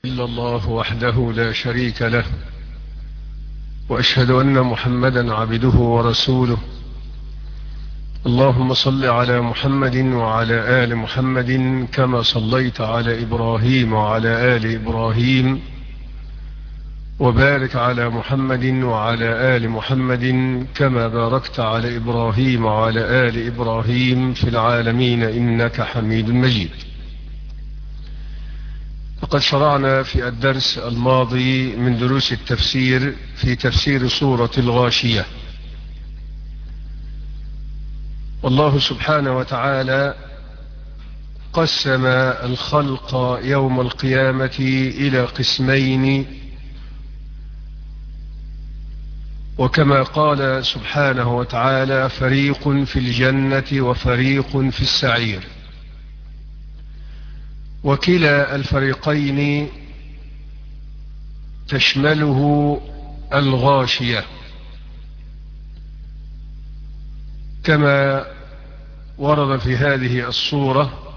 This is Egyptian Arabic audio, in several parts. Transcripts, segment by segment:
إلا الله وحده لا شريك له وأشهد أن محمدا عبده ورسوله اللهم صل على محمد وعلى آل محمد كما صليت على إبراهيم وعلى آل إبراهيم وبارك على محمد وعلى آل محمد كما باركت على إبراهيم وعلى آل إبراهيم في العالمين إنك حميد مجيد فقد شرعنا في الدرس الماضي من دروس التفسير في تفسير سورة الغاشية والله سبحانه وتعالى قسم الخلق يوم القيامة إلى قسمين وكما قال سبحانه وتعالى فريق في الجنة وفريق في السعير وكلا الفريقين تشمله الغاشية كما ورد في هذه الصورة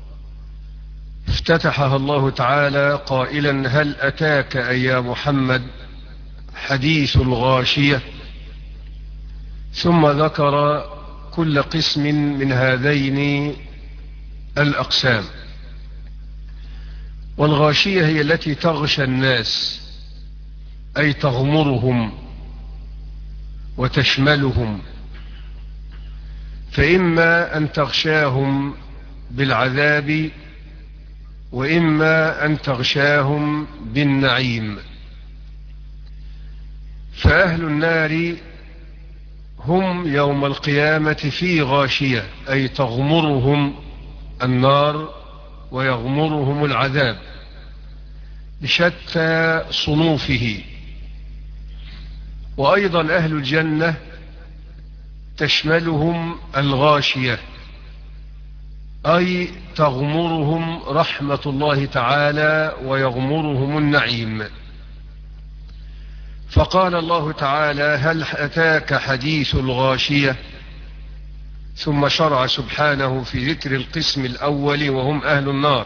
افتتحها الله تعالى قائلا هل أتاك أي محمد حديث الغاشية ثم ذكر كل قسم من هذين الأقسام والغاشية هي التي تغشى الناس أي تغمرهم وتشملهم فإما أن تغشاهم بالعذاب وإما أن تغشاهم بالنعيم فأهل النار هم يوم القيامة في غاشية أي تغمرهم النار ويغمرهم العذاب بشتى صنوفه وأيضا أهل الجنة تشملهم الغاشية أي تغمرهم رحمة الله تعالى ويغمرهم النعيم فقال الله تعالى هل أتاك حديث الغاشية ثم شرع سبحانه في ذكر القسم الأول وهم أهل النار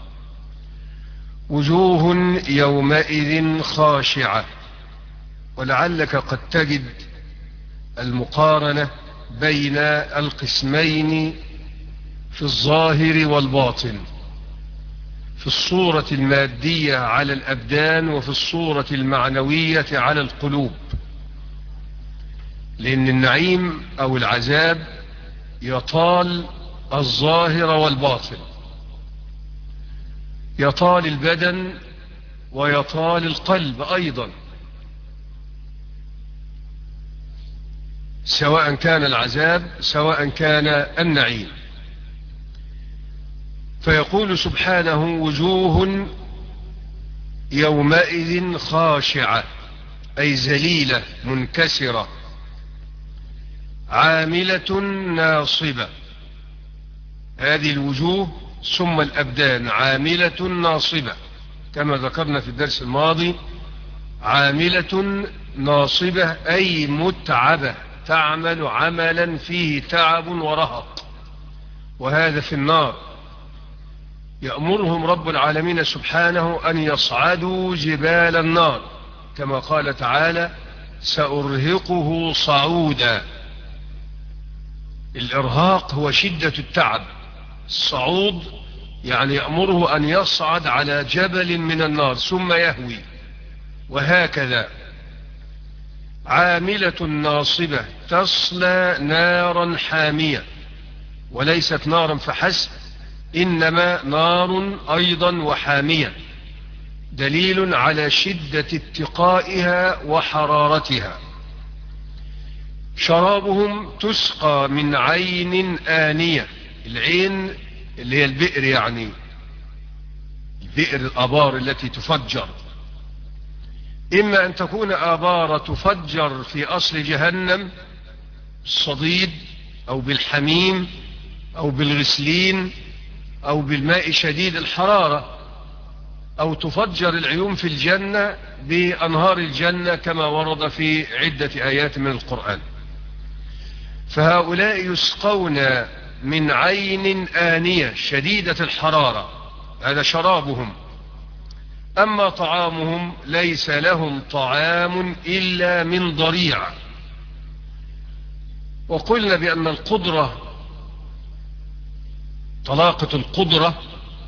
وجوه يومئذ خاشعة ولعلك قد تجد المقارنة بين القسمين في الظاهر والباطن في الصورة المادية على الأبدان وفي الصورة المعنوية على القلوب لأن النعيم أو العذاب يطال الظاهر والباطن يطال البدن ويطال القلب أيضا سواء كان العذاب سواء كان النعيم فيقول سبحانه وجوه يومئذ خاشعة أي ذليلة منكسرة عاملة ناصبة هذه الوجوه ثم الأبدان عاملة ناصبة كما ذكرنا في الدرس الماضي عاملة ناصبة أي متعبة تعمل عملا فيه تعب ورهق وهذا في النار يأمرهم رب العالمين سبحانه أن يصعدوا جبال النار كما قال تعالى سأرهقه صعودا الإرهاق هو شدة التعب الصعود يعني يأمره أن يصعد على جبل من النار ثم يهوي وهكذا عاملة ناصبة تصلى نارا حامية وليست نارا فحسب إنما نار أيضا وحامية دليل على شدة اتقائها وحرارتها شرابهم تسقى من عين آنية العين اللي هي البئر يعني البئر الأبار التي تفجر إما أن تكون آبار تفجر في أصل جهنم الصديد أو بالحميم أو بالغسلين أو بالماء شديد الحرارة أو تفجر العيون في الجنة بأنهار الجنة كما ورد في عدة آيات من القرآن فهؤلاء يسقون من عين آنية شديدة الحرارة هذا شرابهم أما طعامهم ليس لهم طعام إلا من ضريع وقلنا بأن القدرة طلاقة القدرة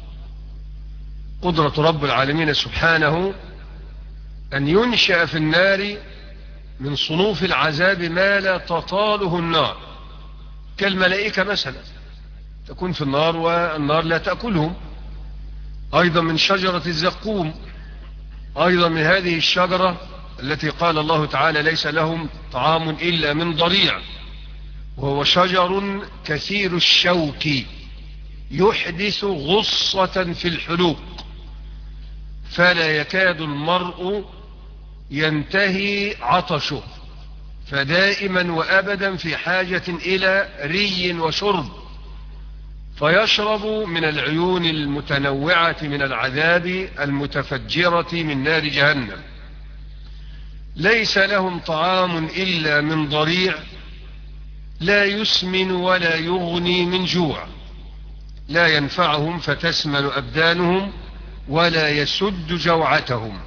قدرة رب العالمين سبحانه أن ينشأ في النار من صنوف العذاب ما لا تطاله النار كالملائكة مثلا تكون في النار والنار لا تأكلهم أيضا من شجرة الزقوم أيضا من هذه الشجرة التي قال الله تعالى ليس لهم طعام إلا من ضريع وهو شجر كثير الشوك يحدث غصة في الحلوق فلا يكاد المرء ينتهي عطشه فدائما وأبدا في حاجة إلى ري وشرب فيشرب من العيون المتنوعة من العذاب المتفجرة من نار جهنم ليس لهم طعام إلا من ضريع لا يسمن ولا يغني من جوع لا ينفعهم فتسمن أبدانهم ولا يسد جوعتهم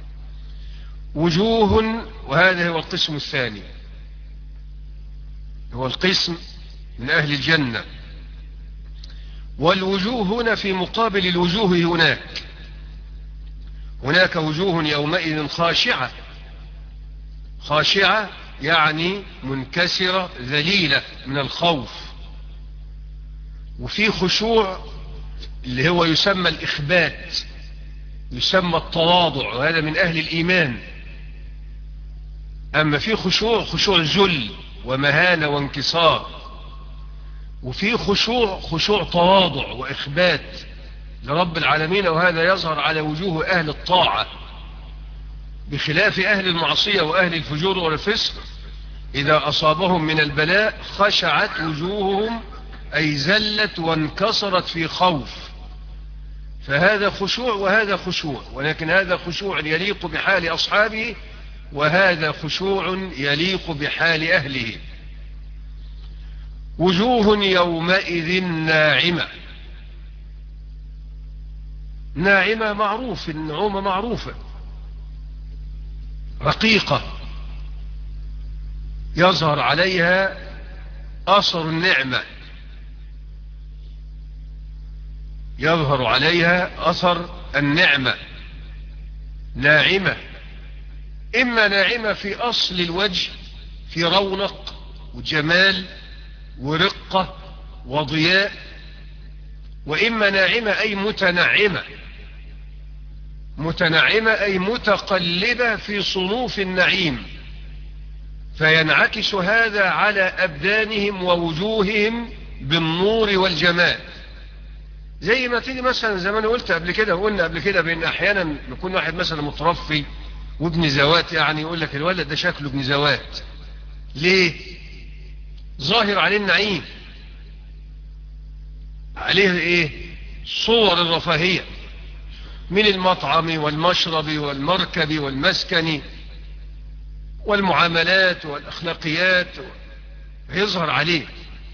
وجوه وهذا هو القسم الثاني هو القسم من أهل الجنة والوجوه هنا في مقابل الوجوه هناك هناك وجوه يومئذ خاشعة خاشعة يعني منكسرة ذليلة من الخوف وفي خشوع اللي هو يسمى الإخبات يسمى التواضع وهذا من أهل الإيمان أما في خشوع خشوع ذل ومهانة وانكسار وفي خشوع خشوع تواضع وإخبات لرب العالمين وهذا يظهر على وجوه أهل الطاعة بخلاف أهل المعصية وأهل الفجور والفسق إذا أصابهم من البلاء خشعت وجوههم أي زلت وانكسرت في خوف فهذا خشوع وهذا خشوع ولكن هذا خشوع يليق بحال أصحابه وهذا خشوع يليق بحال أهله وجوه يومئذ ناعمة ناعمة معروف النعومة معروفة رقيقة يظهر عليها أثر النعمة يظهر عليها أثر النعمة ناعمة إما ناعمة في أصل الوجه في رونق وجمال ورقة وضياء وإما ناعمة أي متنعمة متنعمة أي متقلبة في صنوف النعيم فينعكس هذا على أبدانهم ووجوههم بالنور والجمال زي ما تيجي مثلا زي ما انا قلت قبل كده وقلنا قبل كده بان احيانا يكون واحد مثلا مترفي وابن زوات يعني يقول لك الولد ده شكله ابن زوات ليه ظاهر عليه النعيم عليه ايه صور الرفاهية من المطعم والمشرب والمركب والمسكن والمعاملات والأخلاقيات يظهر عليه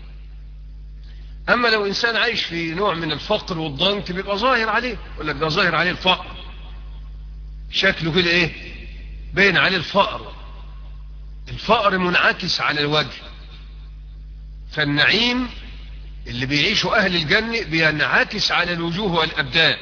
أما لو إنسان عايش في نوع من الفقر والضنك بيبقى ظاهر عليه يقول لك ده ظاهر عليه الفقر شكله كده إيه بين عليه الفقر الفقر منعكس على الوجه فالنعيم اللي بيعيشه أهل الجنة بينعكس على الوجوه والأبدان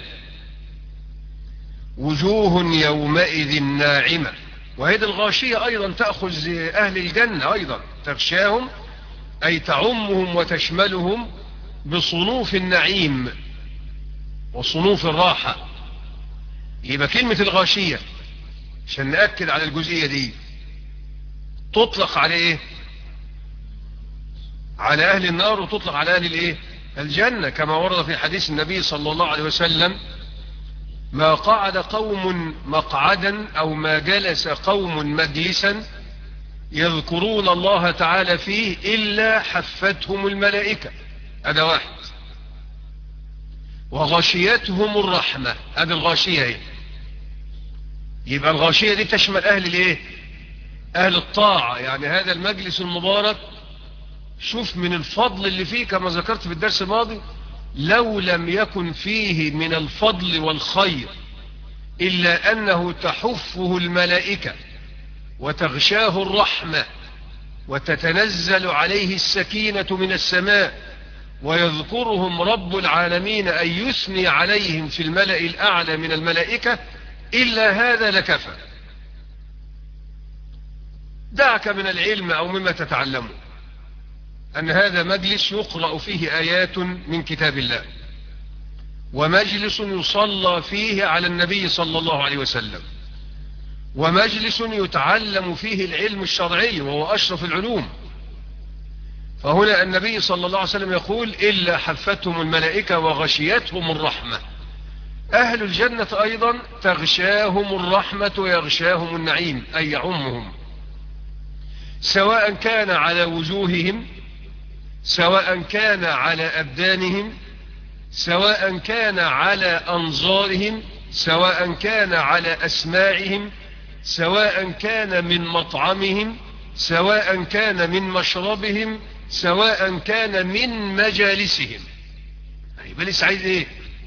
وجوه يومئذ ناعمة وهذه الغاشية أيضا تأخذ أهل الجنة أيضا تغشاهم أي تعمهم وتشملهم بصنوف النعيم وصنوف الراحة يبقى كلمة الغاشية عشان نأكد على الجزئية دي تطلق على ايه على اهل النار وتطلق على اهل الايه الجنة كما ورد في حديث النبي صلى الله عليه وسلم ما قعد قوم مقعدا او ما جلس قوم مجلسا يذكرون الله تعالى فيه الا حفتهم الملائكة هذا واحد وغشيتهم الرحمة هذه الغاشية ايه يبقى الغاشية دي تشمل اهل الايه اهل الطاعة يعني هذا المجلس المبارك شوف من الفضل اللي فيه كما ذكرت في الدرس الماضي لو لم يكن فيه من الفضل والخير إلا أنه تحفه الملائكة وتغشاه الرحمة وتتنزل عليه السكينة من السماء ويذكرهم رب العالمين أن يثني عليهم في الملأ الأعلى من الملائكة إلا هذا لكفى دعك من العلم أو مما تتعلمه أن هذا مجلس يقرأ فيه آيات من كتاب الله ومجلس يصلى فيه على النبي صلى الله عليه وسلم ومجلس يتعلم فيه العلم الشرعي وهو أشرف العلوم فهنا النبي صلى الله عليه وسلم يقول إلا حفتهم الملائكة وغشيتهم الرحمة أهل الجنة أيضا تغشاهم الرحمة ويغشاهم النعيم أي يعمهم سواء كان على وجوههم سواء كان على أبدانهم سواء كان على أنظارهم سواء كان على أسماعهم سواء كان من مطعمهم سواء كان من مشربهم سواء كان من مجالسهم يبقى لسه عايز ايه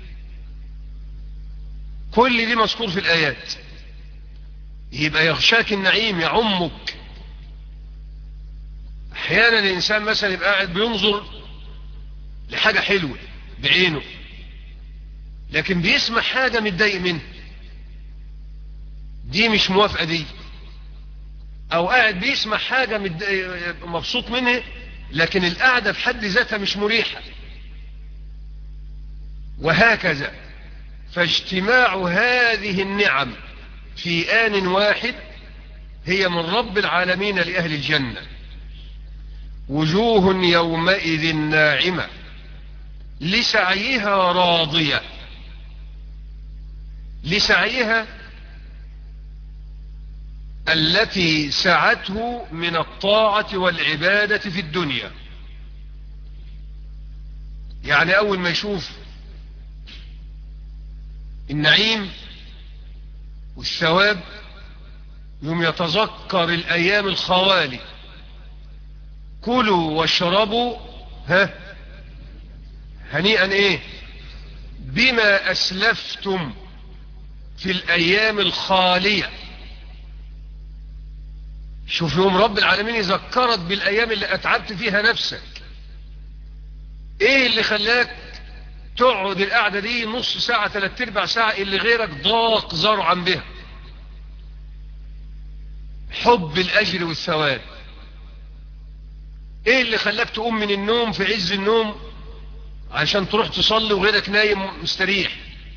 كل دي مذكور في الآيات يبقى يغشاك النعيم يعمك احيانا الانسان مثلا يبقى قاعد بينظر لحاجة حلوة بعينه لكن بيسمع حاجة متضايق منها دي مش موافقة دي او قاعد بيسمع حاجة مبسوط منها لكن القعدة في حد ذاتها مش مريحة وهكذا فاجتماع هذه النعم في آن واحد هي من رب العالمين لأهل الجنة وجوه يومئذ ناعمة لسعيها راضية لسعيها التي سعته من الطاعة والعبادة في الدنيا يعني أول ما يشوف النعيم والثواب يوم يتذكر الأيام الخوالي كلوا واشربوا ها هنيئا ايه بما أسلفتم في الأيام الخالية شوف يوم رب العالمين يذكرت بالأيام اللي أتعبت فيها نفسك ايه اللي خلاك تقعد القعدة دي نص ساعة ثلاث ارباع ساعة اللي غيرك ضاق زرعا بها حب الأجر والثواب ايه اللي خلاك تقوم من النوم في عز النوم عشان تروح تصلي وغيرك نايم مستريح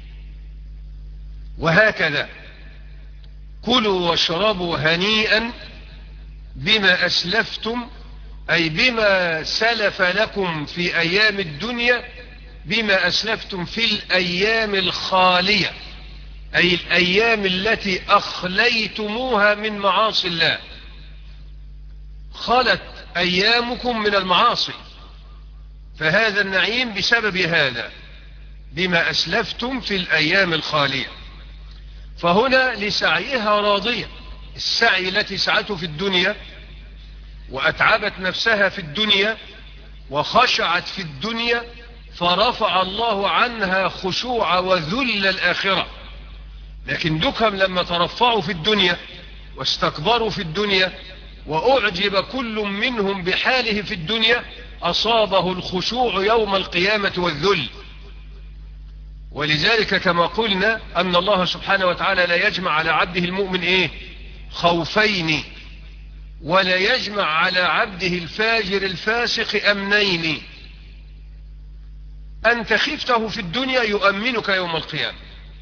وهكذا كلوا واشربوا هنيئا بما أسلفتم أي بما سلف لكم في أيام الدنيا بما أسلفتم في الأيام الخالية أي الأيام التي أخليتموها من معاصي الله خلت أيامكم من المعاصي فهذا النعيم بسبب هذا بما أسلفتم في الأيام الخالية فهنا لسعيها راضية السعي التي سعته في الدنيا وأتعبت نفسها في الدنيا وخشعت في الدنيا فرفع الله عنها خشوع وذل الآخرة لكن دكهم لما ترفعوا في الدنيا واستكبروا في الدنيا وأعجب كل منهم بحاله في الدنيا أصابه الخشوع يوم القيامة والذل ولذلك كما قلنا أن الله سبحانه وتعالى لا يجمع على عبده المؤمن إيه خوفين ولا يجمع على عبده الفاجر الفاسق أمنين أنت خفته في الدنيا يؤمنك يوم القيامة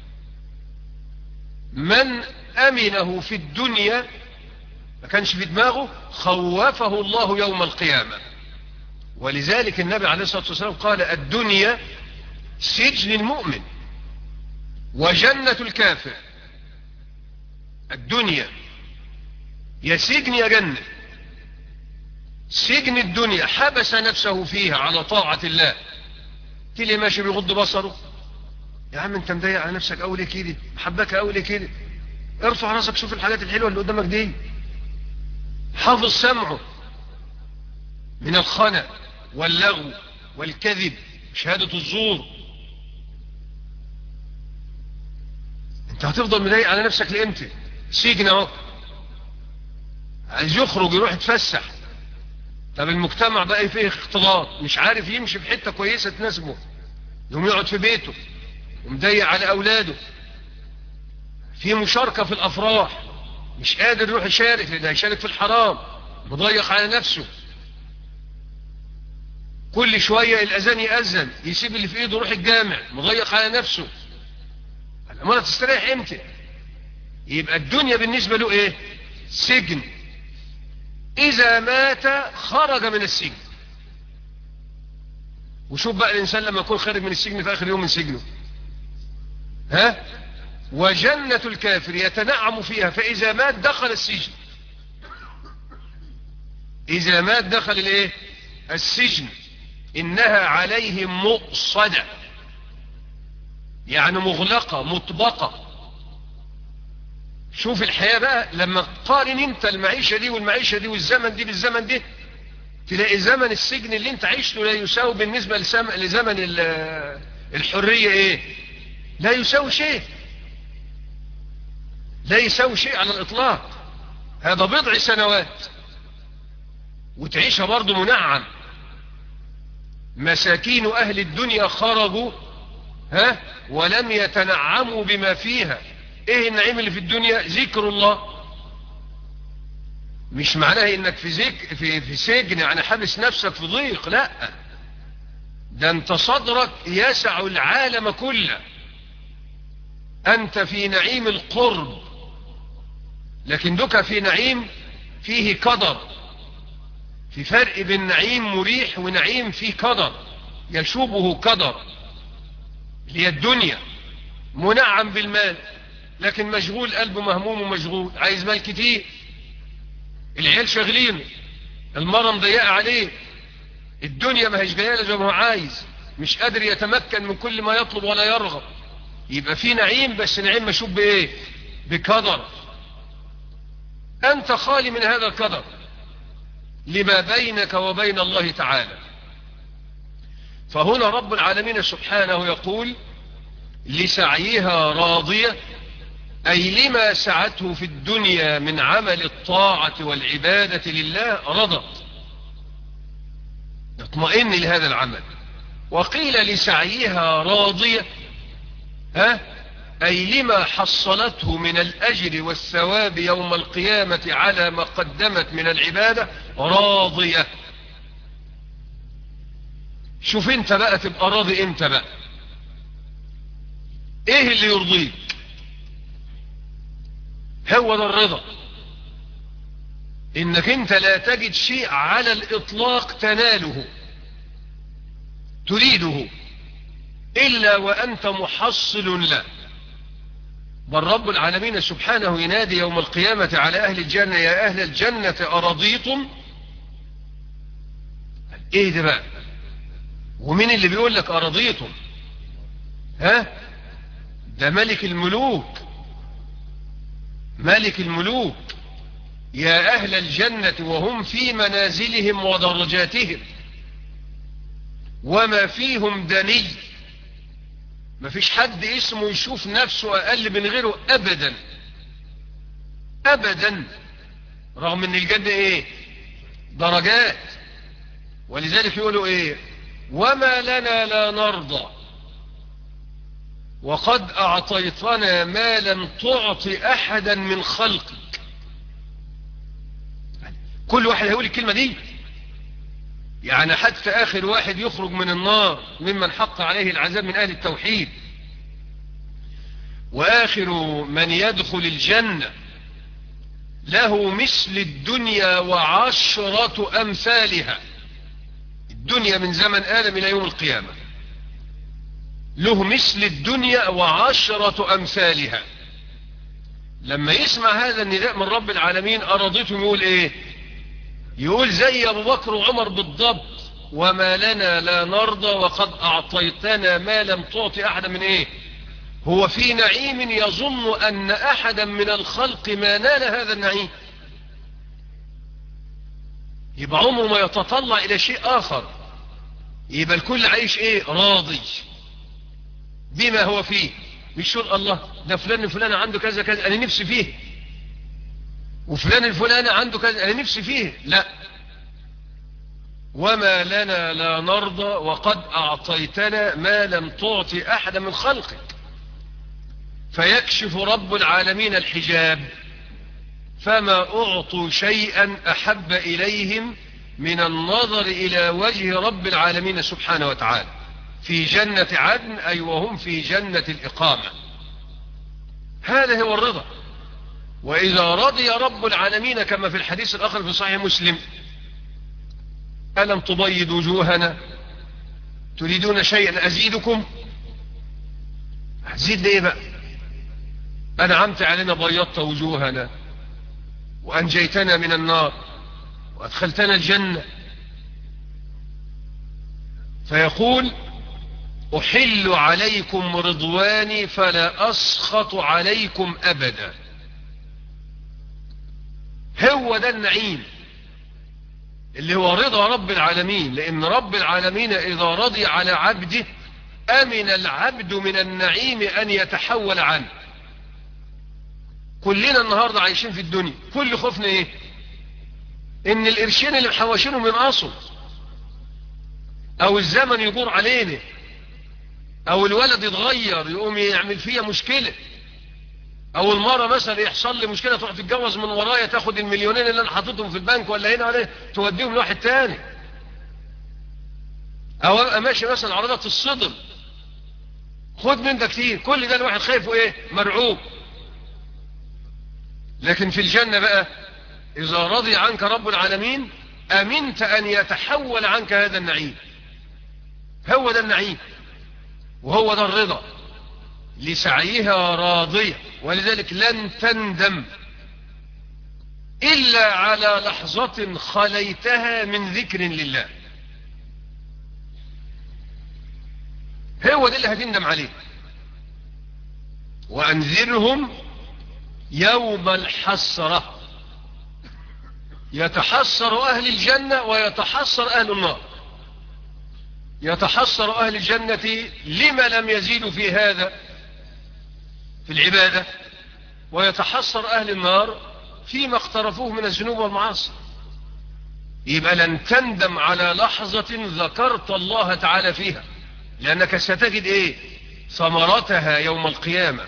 من أمنه في الدنيا ما كانش في دماغه خوفه الله يوم القيامة ولذلك النبي عليه الصلاة والسلام قال الدنيا سجن المؤمن وجنة الكافر الدنيا يا سجن يا جنة سجن الدنيا حبس نفسه فيها على طاعة الله تلي ماشي بيغض بصره يا عم انت مضايق على نفسك اولي كده محبك اولي كده ارفع راسك شوف الحاجات الحلوة اللي قدامك دي حافظ سمعه من الخنا واللغو والكذب شهادة الزور انت هتفضل مضايق على نفسك لامتى سجن اهو عايز يخرج يروح يتفسح طب المجتمع بقى فيه اختلاط مش عارف يمشي في حته كويسه تناسبه يقوم يقعد في بيته ومضيق على اولاده في مشاركه في الافراح مش قادر يروح يشارك لان هيشارك في الحرام مضيق على نفسه كل شويه الاذان ياذن يسيب اللي في ايده يروح الجامع مضيق على نفسه الامانه تستريح امتى يبقى الدنيا بالنسبه له ايه سجن اذا مات خرج من السجن وشوف بقى الانسان لما يكون خارج من السجن في اخر يوم من سجنه ها وجنة الكافر يتنعم فيها فاذا مات دخل السجن اذا مات دخل الايه السجن انها عليهم مؤصدة يعني مغلقة مطبقة شوف الحياة بقى لما تقارن انت المعيشة دي والمعيشة دي والزمن دي بالزمن دي تلاقي زمن السجن اللي انت عيشته لا يساوي بالنسبة لزمن الحرية ايه لا يساوي شيء لا يساوي شيء على الاطلاق هذا بضع سنوات وتعيشها برضه منعم مساكين اهل الدنيا خرجوا ها ولم يتنعموا بما فيها ايه النعيم اللي في الدنيا ذكر الله مش معناه انك في زك في في سجن يعني حابس نفسك في ضيق لا ده انت صدرك يسع العالم كله انت في نعيم القرب لكن دك في نعيم فيه قدر في فرق بين نعيم مريح ونعيم فيه قدر يشوبه قدر اللي هي الدنيا منعم بالمال لكن مشغول قلبه مهموم ومشغول عايز مال كتير العيال شاغلينه المرة مضيقة عليه الدنيا ما هيش جايه زي ما هو عايز مش قادر يتمكن من كل ما يطلب ولا يرغب يبقى في نعيم بس نعيم مشوب بايه بقدر انت خالي من هذا القدر لما بينك وبين الله تعالى فهنا رب العالمين سبحانه يقول لسعيها راضية أي لما سعته في الدنيا من عمل الطاعة والعبادة لله رضت اطمئن لهذا العمل وقيل لسعيها راضية ها أي لما حصلته من الأجر والثواب يوم القيامة على ما قدمت من العبادة راضية شوف انت بقى تبقى راضي انت بقى ايه اللي يرضيك هو ده الرضا انك انت لا تجد شيء على الاطلاق تناله تريده الا وانت محصل له بل رب العالمين سبحانه ينادي يوم القيامة على اهل الجنة يا اهل الجنة ارضيتم ايه ده بقى ومين اللي بيقول لك ارضيتم ها ده ملك الملوك ملك الملوك يا أهل الجنة وهم في منازلهم ودرجاتهم وما فيهم دني ما فيش حد اسمه يشوف نفسه أقل من غيره أبدا أبدا رغم ان الجنة ايه درجات ولذلك يقولوا ايه وما لنا لا نرضى وقد أعطيتنا ما لم تعطي أحدا من خلقك كل واحد هيقول الكلمة دي يعني حتى آخر واحد يخرج من النار ممن حق عليه العذاب من أهل التوحيد وآخر من يدخل الجنة له مثل الدنيا وعشرة أمثالها الدنيا من زمن آدم إلى يوم القيامة له مثل الدنيا وعشرة أمثالها لما يسمع هذا النداء من رب العالمين أرضيتم يقول إيه يقول زي أبو بكر وعمر بالضبط وما لنا لا نرضى وقد أعطيتنا ما لم تعطي أحدا من إيه هو في نعيم يظن أن أحدا من الخلق ما نال هذا النعيم يبقى عمره ما يتطلع إلى شيء آخر يبقى الكل عايش إيه راضي بما هو فيه مش يقول الله ده فلان الفلان عنده كذا كذا انا نفسي فيه وفلان الفلاني عنده كذا انا نفسي فيه لا وما لنا لا نرضى وقد اعطيتنا ما لم تعطي احد من خلقك فيكشف رب العالمين الحجاب فما اعطوا شيئا احب اليهم من النظر الى وجه رب العالمين سبحانه وتعالى في جنة عدن اي وهم في جنة الاقامة هذا هو الرضا واذا رضي رب العالمين كما في الحديث الاخر في صحيح مسلم ألم تبيض وجوهنا تريدون شيئا أزيدكم هتزيد ليه بقى أنعمت علينا بيضت وجوهنا وأنجيتنا من النار وأدخلتنا الجنة فيقول أحل عليكم رضواني فلا أسخط عليكم أبدا هو ده النعيم اللي هو رضا رب العالمين لأن رب العالمين إذا رضي على عبده أمن العبد من النعيم أن يتحول عنه كلنا النهاردة عايشين في الدنيا كل خوفنا إيه إن القرشين اللي محوشينهم ينقصوا أو الزمن يدور علينا أو الولد يتغير يقوم يعمل فيها مشكلة او المرة مثلا يحصل لي مشكلة تروح تتجوز من ورايا تاخد المليونين اللي انا حاططهم في البنك ولا هنا ولا توديهم لواحد تاني او ابقى ماشي مثلا عرضة الصدر خد من ده كتير كل ده الواحد خايفه ايه مرعوب لكن في الجنة بقى اذا رضي عنك رب العالمين امنت ان يتحول عنك هذا النعيم هو ده النعيم وهو ده الرضا لسعيها راضية ولذلك لن تندم إلا على لحظة خليتها من ذكر لله هو ده اللي هتندم عليه وأنذرهم يوم الحسرة يتحسر أهل الجنة ويتحسر أهل النار يتحسر أهل الجنة لما لم يزيدوا في هذا في العبادة ويتحسر أهل النار فيما اقترفوه من الذنوب والمعاصي يبقى لن تندم على لحظة ذكرت الله تعالى فيها لأنك ستجد إيه ثمرتها يوم القيامة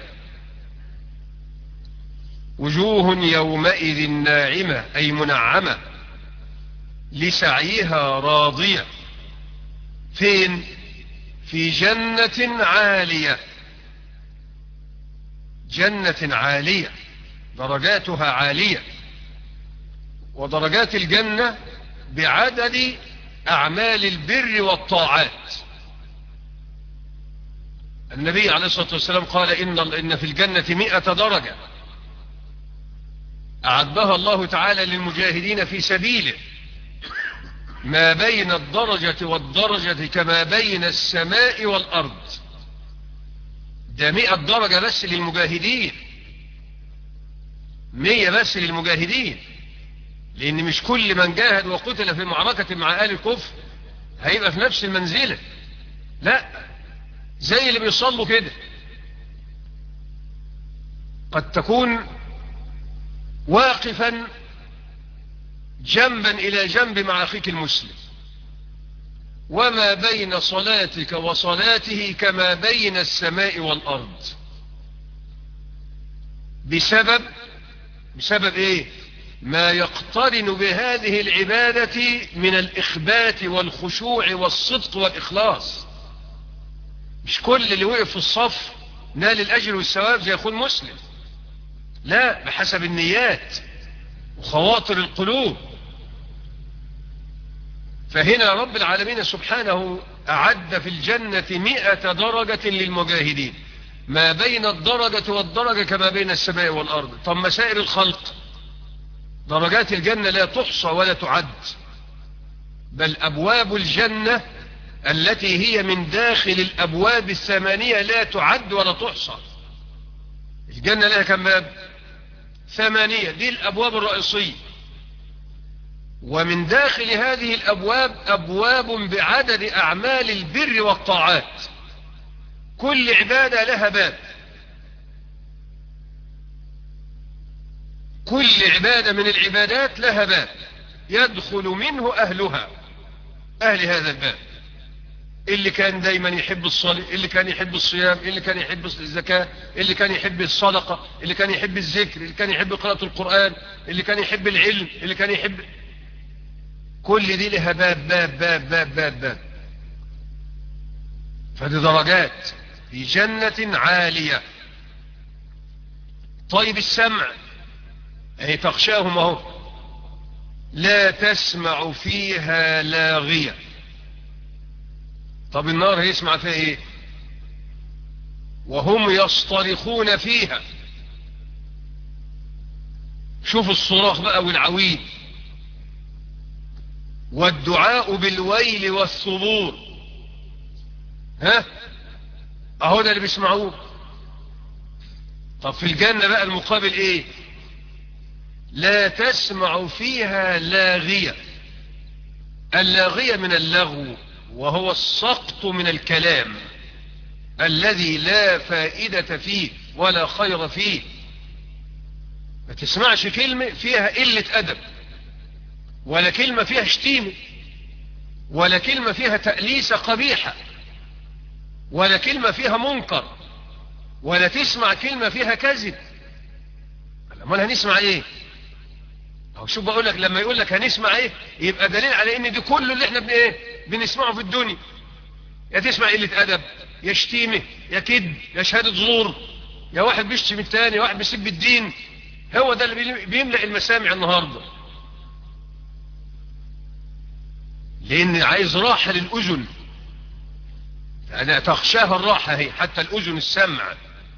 وجوه يومئذ ناعمة أي منعمة لسعيها راضية فين في جنة عالية جنة عالية درجاتها عالية ودرجات الجنة بعدد أعمال البر والطاعات النبي عليه الصلاة والسلام قال إن, إن في الجنة مئة درجة أعدها الله تعالى للمجاهدين في سبيله ما بين الدرجة والدرجة كما بين السماء والأرض ده مئة درجة بس للمجاهدين مية بس للمجاهدين لأن مش كل من جاهد وقتل في معركة مع آل الكفر هيبقى في نفس المنزلة لا زي اللي بيصلوا كده قد تكون واقفا جنبا إلى جنب مع أخيك المسلم وما بين صلاتك وصلاته كما بين السماء والأرض بسبب بسبب ايه ما يقترن بهذه العبادة من الإخبات والخشوع والصدق والإخلاص مش كل اللي وقف في الصف نال الأجر والثواب زي أخوه المسلم لا بحسب النيات وخواطر القلوب فهنا رب العالمين سبحانه أعد في الجنة مئة درجة للمجاهدين ما بين الدرجة والدرجة كما بين السماء والأرض طب مسائل الخلق درجات الجنة لا تحصى ولا تعد بل أبواب الجنة التي هي من داخل الأبواب الثمانية لا تعد ولا تحصى الجنة لها كم باب ثمانية دي الأبواب الرئيسية ومن داخل هذه الأبواب أبواب بعدد أعمال البر والطاعات كل عبادة لها باب كل عبادة من العبادات لها باب يدخل منه أهلها أهل هذا الباب اللي كان دايما يحب الصلاة اللي كان يحب الصيام اللي كان يحب الزكاة اللي كان يحب الصدقة اللي كان يحب الذكر اللي كان يحب قراءة القرآن اللي كان يحب العلم اللي كان يحب كل دي لها باب باب باب باب باب, باب. فدي درجات في جنة عالية طيب السمع اهي تغشاهم اهو لا تسمع فيها لاغية طب النار هيسمع فيها ايه وهم يصطرخون فيها شوف الصراخ بقى والعويل والدعاء بالويل والثبور ها اهو ده اللي بيسمعوه طب في الجنة بقى المقابل ايه لا تسمع فيها لاغية اللاغية من اللغو وهو السقط من الكلام الذي لا فائدة فيه ولا خير فيه ما تسمعش كلمة فيها قلة أدب ولا كلمة فيها شتيمة ولا كلمة فيها تأليسة قبيحة ولا كلمة فيها منكر ولا تسمع كلمة فيها كذب امال هنسمع ايه او شوف بقول لك لما يقول لك هنسمع ايه يبقى دليل على ان دي كله اللي احنا بن ايه بنسمعه في الدنيا يا تسمع قلة ادب يا شتيمة يا كذب يا شهادة زور يا واحد بيشتم التاني واحد بيسب الدين هو ده اللي بيملأ المسامع النهاردة لان عايز راحة للأذن أنا تخشاها الراحة هي حتى الأذن السمع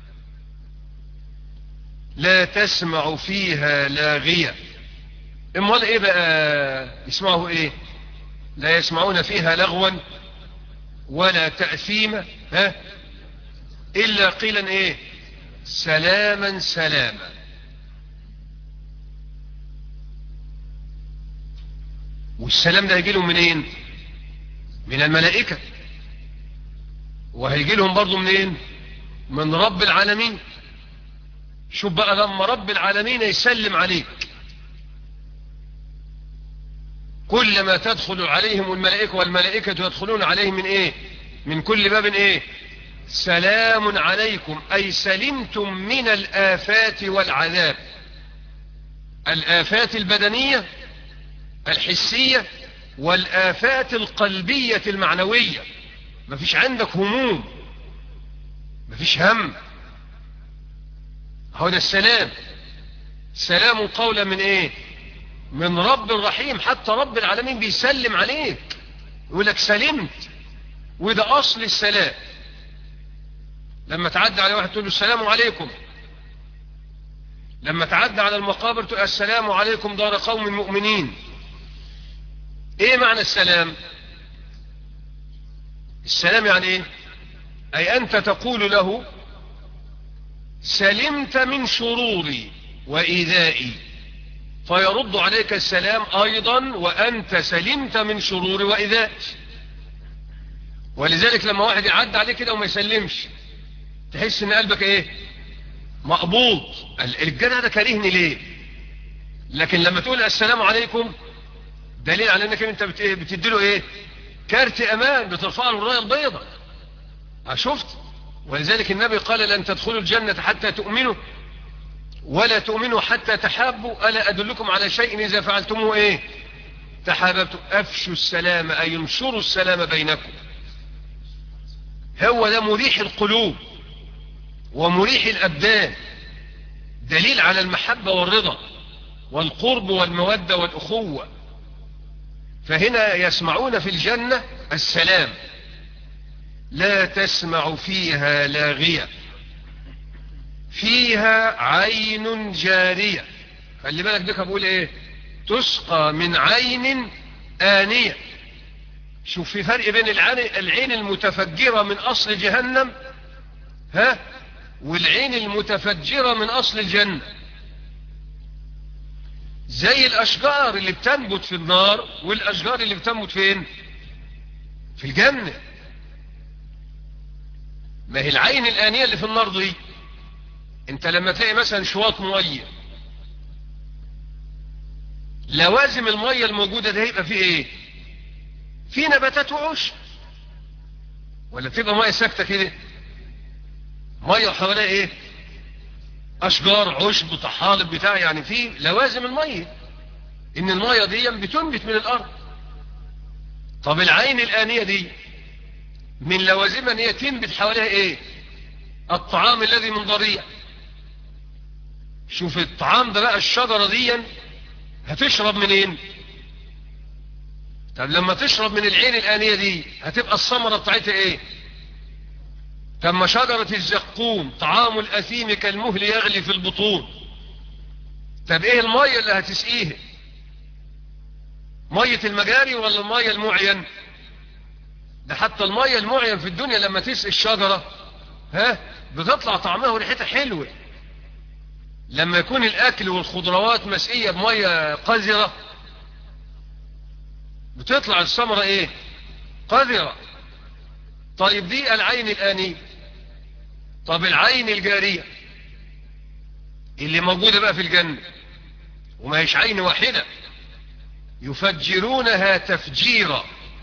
لا تسمع فيها لاغية امال ايه بقى يسمعوا ايه لا يسمعون فيها لغوا ولا تأثيما ها الا قيلا ايه سلاما سلاما والسلام ده هيجي لهم منين من الملائكة وهيجي لهم برضو منين من رب العالمين شوف بقى لما رب العالمين يسلم عليك كلما تدخل عليهم الملائكة والملائكة يدخلون عليهم من ايه من كل باب ايه سلام عليكم اي سلمتم من الافات والعذاب الافات البدنية الحسية والافات القلبية المعنوية مفيش عندك هموم مفيش هم هو ده السلام سلام قولا من ايه من رب رحيم حتى رب العالمين بيسلم عليك يقول لك سلمت وده اصل السلام لما تعدى على واحد تقول له السلام عليكم لما تعدى على المقابر تقول السلام عليكم دار قوم مؤمنين ايه معنى السلام السلام يعني ايه اي انت تقول له سلمت من شروري وايذائي فيرد عليك السلام ايضا وانت سلمت من شرور وايذائي ولذلك لما واحد يعدي عليك كده وما يسلمش تحس ان قلبك ايه مقبوض الجدع ده كارهني ليه لكن لما تقول السلام عليكم دليل على انك انت بتديله ايه كارت امان بترفع له الرايه البيضاء شفت ولذلك النبي قال لن تدخلوا الجنة حتى تؤمنوا ولا تؤمنوا حتى تحابوا ألا أدلكم على شيء إذا فعلتموه إيه تحاببتم أفشوا السلام أي انشروا السلام بينكم هو ده مريح القلوب ومريح الأبدان دليل على المحبة والرضا والقرب والمودة والأخوة فهنا يسمعون في الجنة السلام لا تسمع فيها لاغية فيها عين جارية خلي بالك ديك بقول ايه تسقى من عين آنية شوف في فرق بين العين المتفجرة من أصل جهنم ها والعين المتفجرة من أصل الجنة زي الأشجار اللي بتنبت في النار والأشجار اللي بتنبت فين في الجنة ما هي العين الآنية اللي في النار دي انت لما تلاقي مثلا شواط مية لوازم المية الموجودة ده هيبقى فيه ايه في نباتات وعشب ولا تبقى مية ساكتة كده مية حواليها ايه اشجار عشب طحالب بتاع يعني في لوازم المية ان المية دي بتنبت من الارض طب العين الانية دي من لوازمها ان هي تنبت حواليها ايه الطعام الذي من ضريع شوف الطعام ده بقى الشجرة دي هتشرب منين طب لما تشرب من العين الآنية دي هتبقى الثمرة بتاعتها ايه طب ما شجرة الزقوم طعام الأثيم كالمهل يغلي في البطون طب ايه المية اللي هتسقيها مية المجاري ولا المية المعين ده حتى المية المعين في الدنيا لما تسقي الشجرة ها بتطلع طعمها وريحتها حلوة لما يكون الاكل والخضروات مسقية بمية قذرة بتطلع الثمرة ايه قذرة طيب دي العين الآنية طب العين الجارية اللي موجودة بقى في الجنة وما هيش عين واحدة يفجرونها تفجيرا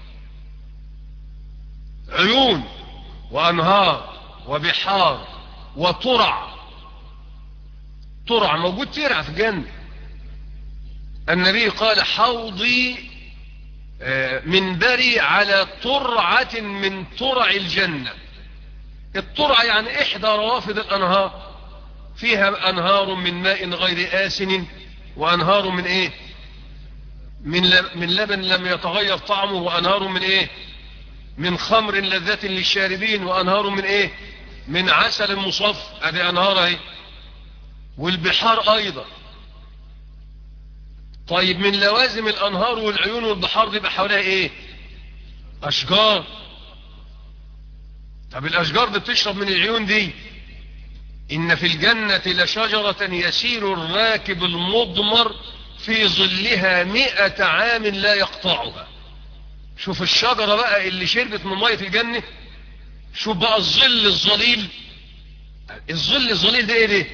عيون وأنهار وبحار وطرع طرع موجود ترع في الجنة النبي قال حوضي منبري على طرعة من طرع الجنة الطرع يعني إحدى روافد الأنهار فيها أنهار من ماء غير آسن وأنهار من إيه من, من لبن لم يتغير طعمه وأنهار من إيه من خمر لذة للشاربين وأنهار من إيه من عسل مصف هذه أنهار اهي والبحار أيضا طيب من لوازم الأنهار والعيون والبحار دي حواليها إيه أشجار طب الأشجار دي بتشرب من العيون دي إن في الجنة لشجرة يسير الراكب المضمر في ظلها مئة عام لا يقطعها شوف الشجرة بقى اللي شربت من مية الجنة شوف بقى الظل الظليل الظل الظليل ده ايه ده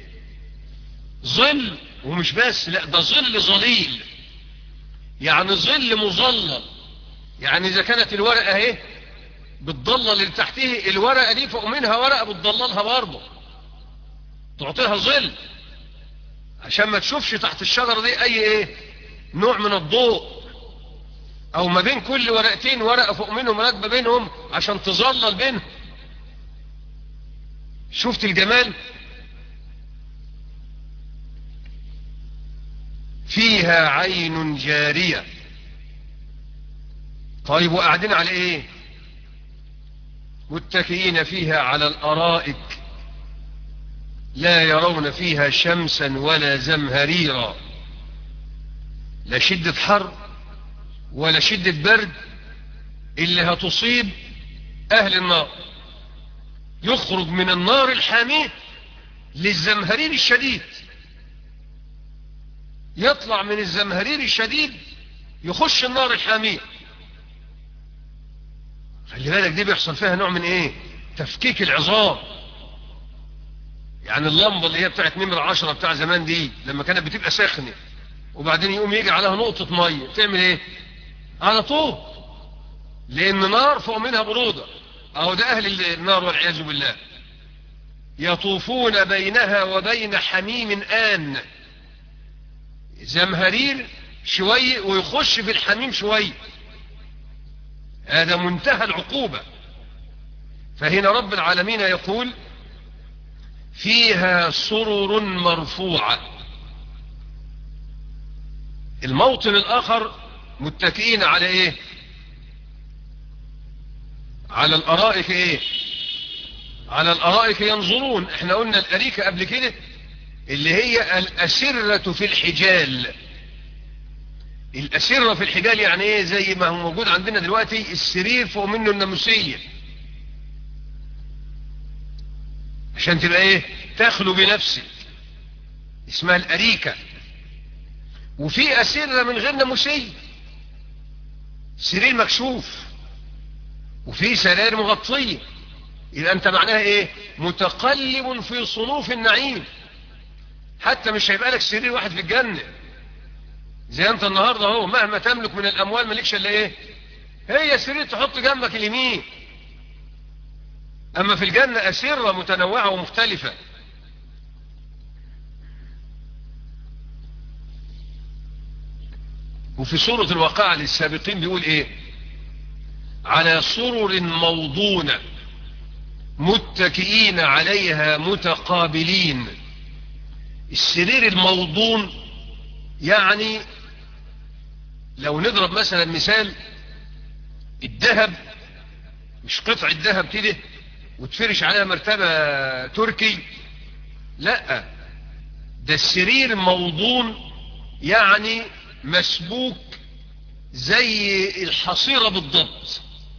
ظل ومش بس لا ده ظل ظليل يعني ظل مظلل يعني اذا كانت الورقة اهي بتضلل اللي تحتيه الورقة دي فوق منها ورقة بتضللها برضه تعطيها ظل عشان ما تشوفش تحت الشجرة دي اي ايه نوع من الضوء او ما بين كل ورقتين ورقة فوق منهم راكبة بينهم عشان تظلل بينهم شفت الجمال فيها عين جارية طيب وقاعدين على ايه متكئين فيها على الارائك لا يرون فيها شمسا ولا زمهريرا لا شدة حر ولا شدة برد اللي هتصيب اهل النار يخرج من النار الحامية للزمهرير الشديد يطلع من الزمهرير الشديد يخش النار الحامية خلي بالك دي بيحصل فيها نوع من ايه تفكيك العظام يعني اللمبة اللي هي بتاعت نمرة عشرة بتاع زمان دي لما كانت بتبقى ساخنة وبعدين يقوم يجي عليها نقطة مية تعمل ايه على طول لان نار فوق منها برودة اهو ده اهل النار والعياذ بالله يطوفون بينها وبين حميم آن زمهرير شوي ويخش في الحميم شوي هذا منتهى العقوبة فهنا رب العالمين يقول فيها سرر مرفوعة الموطن الآخر متكئين على ايه على الارائك ايه على الارائك ينظرون احنا قلنا الاريكة قبل كده اللي هي الاسرة في الحجال الاسرة في الحجال يعني ايه زي ما هو موجود عندنا دلوقتي السرير فوق منه الناموسية عشان تبقى ايه تخلو بنفسك اسمها الاريكة وفي اسرة من غير ناموسية سرير مكشوف وفي سرير مغطية يبقى انت معناها ايه متقلب في صنوف النعيم حتى مش هيبقى لك سرير واحد في الجنة زي انت النهاردة اهو مهما تملك من الاموال مالكش الا ايه هي سرير تحط جنبك اليمين اما في الجنة اسرة متنوعة ومختلفة وفي سورة الواقعة للسابقين بيقول ايه على سرر موضونة متكئين عليها متقابلين السرير الموضون يعني لو نضرب مثلا مثال الذهب مش قطع الذهب كده وتفرش عليها مرتبة تركي لا ده السرير موضون يعني مسبوك زي الحصيرة بالضبط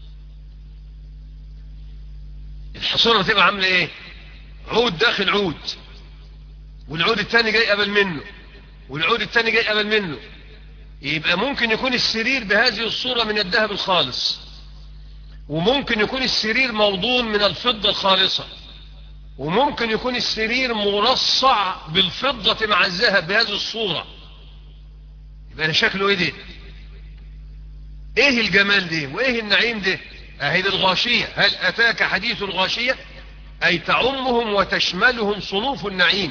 الحصيرة تبقى عاملة ايه عود داخل عود والعود التاني جاي قبل منه والعود التاني جاي قبل منه يبقى ممكن يكون السرير بهذه الصورة من الذهب الخالص وممكن يكون السرير موضون من الفضة الخالصة وممكن يكون السرير مرصع بالفضة مع الذهب بهذه الصورة يبقى شكله ايه ده ايه الجمال ده وايه النعيم ده اهي دي الغاشية هل اتاك حديث الغاشية اي تعمهم وتشملهم صنوف النعيم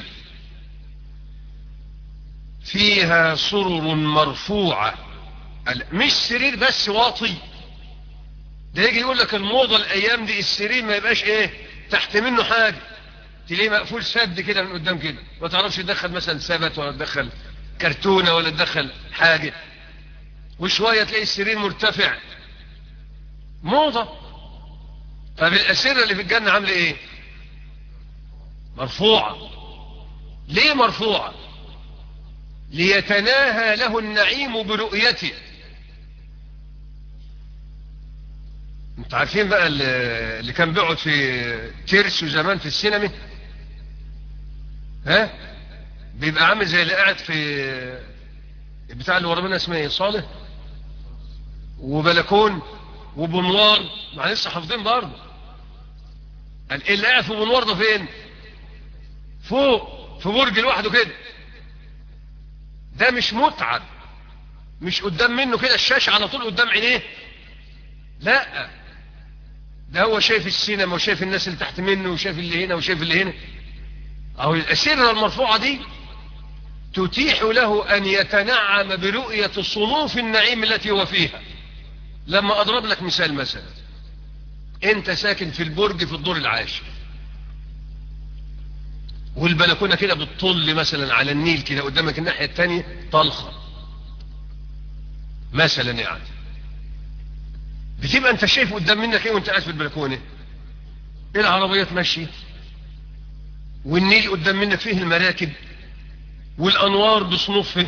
فيها سرر مرفوعة مش سرير بس واطي ده يجي يقول لك الموضة الايام دي السرير ما يبقاش ايه تحت منه حاجة تلاقيه مقفول سد كده من قدام كده ما تعرفش تدخل مثلا سبت ولا تدخل كرتونة ولا تدخل حاجة وشوية تلاقي السرير مرتفع موضة طب الأسرة اللي في الجنة عاملة ايه مرفوعة ليه مرفوعة ليتناهى له النعيم برؤيته انت عارفين بقى اللي كان بيقعد في ترسو زمان في السينما ها بيبقى عامل زي اللي قاعد في بتاع اللي ورا اسمه ايه صالح وبلكون وبنوار ما لسه حافظين برضه اللي قاعد في بنوار ده فين فوق في برج لوحده كده ده مش متعب مش قدام منه كده الشاشة على طول قدام عينيه لا ده هو شايف السينما وشايف الناس اللي تحت منه وشايف اللي هنا وشايف اللي هنا أو الأسرة المرفوعة دي تتيح له أن يتنعم برؤية صنوف النعيم التي هو فيها لما أضرب لك مثال مثلا أنت ساكن في البرج في الدور العاشر والبلكونة كده بتطل مثلا على النيل كده قدامك الناحية التانية طلخة مثلا يعني بتبقى انت شايف قدام منك ايه وانت قاعد في البلكونة ايه العربيات ماشية والنيل قدام منك فيه المراكب والانوار بصنوفها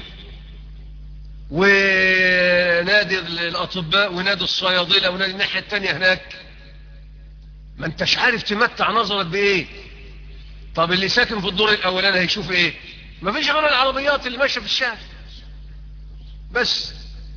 ونادي الاطباء ونادي الصيادلة ونادي الناحية التانية هناك ما انتش عارف تمتع نظرك بايه طب اللي ساكن في الدور الاولاني هيشوف ايه ما فيش غير العربيات اللي ماشيه في الشارع بس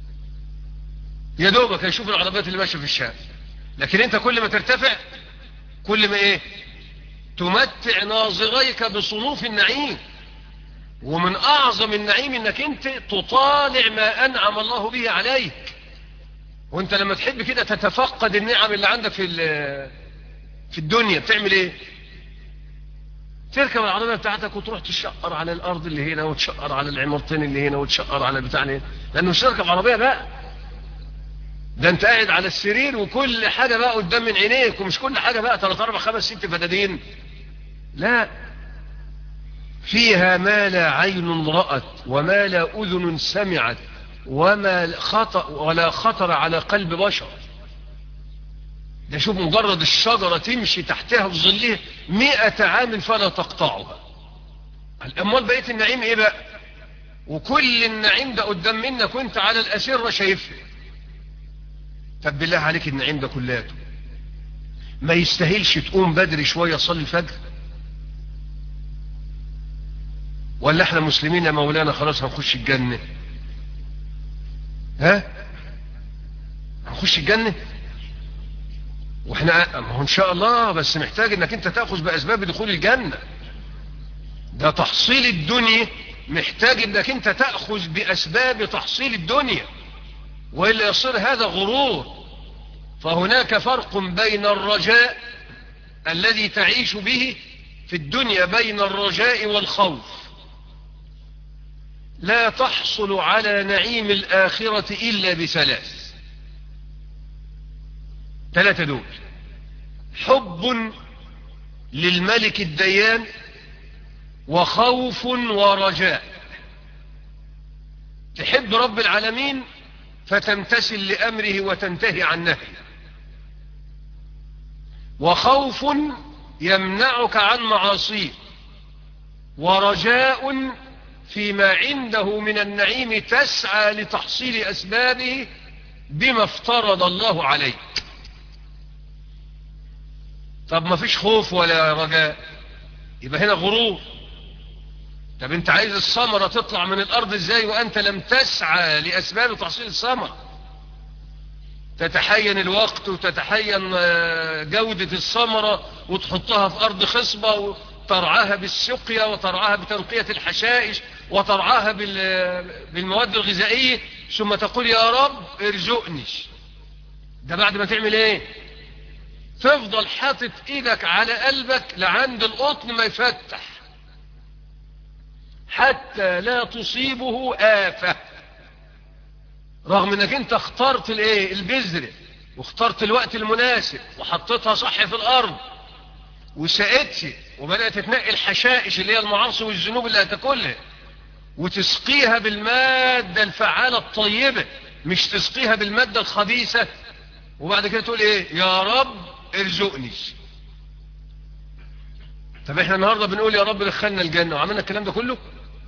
يا دوبك هيشوف العربيات اللي ماشيه في الشارع لكن انت كل ما ترتفع كل ما ايه تمتع ناظريك بصنوف النعيم ومن اعظم النعيم انك انت تطالع ما انعم الله به عليك وانت لما تحب كده تتفقد النعم اللي عندك في في الدنيا بتعمل ايه تركب العربية بتاعتك وتروح تشقر على الأرض اللي هنا وتشقر على العمارتين اللي هنا وتشقر على البتاع اللي هنا لأنه مش تركب عربية بقى ده أنت قاعد على السرير وكل حاجة بقى قدام من عينيك ومش كل حاجة بقى ثلاث أربع خمس ست فدادين لا فيها ما لا عين رأت وما لا أذن سمعت وما خطأ ولا خطر على قلب بشر ده شوف مجرد الشجرة تمشي تحتها في ظلها مئة عام فلا تقطعها الأموال بقيت النعيم ايه بقى وكل النعيم ده قدام منك وانت على الأسرة شايفها طب بالله عليك النعيم ده كلاته ما يستاهلش تقوم بدري شوية صلي الفجر ولا احنا مسلمين يا مولانا خلاص هنخش الجنة ها هنخش الجنة واحنا ما هو ان شاء الله بس محتاج انك انت تاخذ باسباب دخول الجنه ده تحصيل الدنيا محتاج انك انت تأخذ بأسباب تحصيل الدنيا وإلا يصير هذا غرور فهناك فرق بين الرجاء الذي تعيش به في الدنيا بين الرجاء والخوف لا تحصل على نعيم الآخرة إلا بثلاث ثلاثة دول حب للملك الديان وخوف ورجاء تحب رب العالمين فتمتثل لأمره وتنتهي عن نهيه وخوف يمنعك عن معاصيه ورجاء فيما عنده من النعيم تسعى لتحصيل أسبابه بما افترض الله عليك طب ما فيش خوف ولا رجاء يبقى هنا غرور طب انت عايز الثمرة تطلع من الارض ازاي وانت لم تسعى لاسباب تحصيل الثمرة تتحين الوقت وتتحين جودة الثمرة وتحطها في ارض خصبة وترعاها بالسقيا وترعاها بتنقية الحشائش وترعاها بالمواد الغذائية ثم تقول يا رب ارزقني ده بعد ما تعمل ايه تفضل حاطط ايدك على قلبك لعند القطن ما يفتح حتى لا تصيبه آفة رغم انك انت اخترت الايه البذرة واخترت الوقت المناسب وحطيتها صح في الارض وسقتش وبدأت تنقي الحشائش اللي هي المعاصي والذنوب اللي هتاكلها وتسقيها بالمادة الفعالة الطيبة مش تسقيها بالمادة الخبيثة وبعد كده تقول ايه يا رب ارزقني طب احنا النهاردة بنقول يا رب دخلنا الجنة وعملنا الكلام ده كله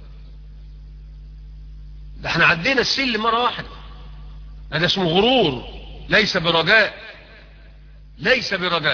ده احنا عدينا السلم مرة واحدة هذا اسمه غرور ليس برجاء ليس برجاء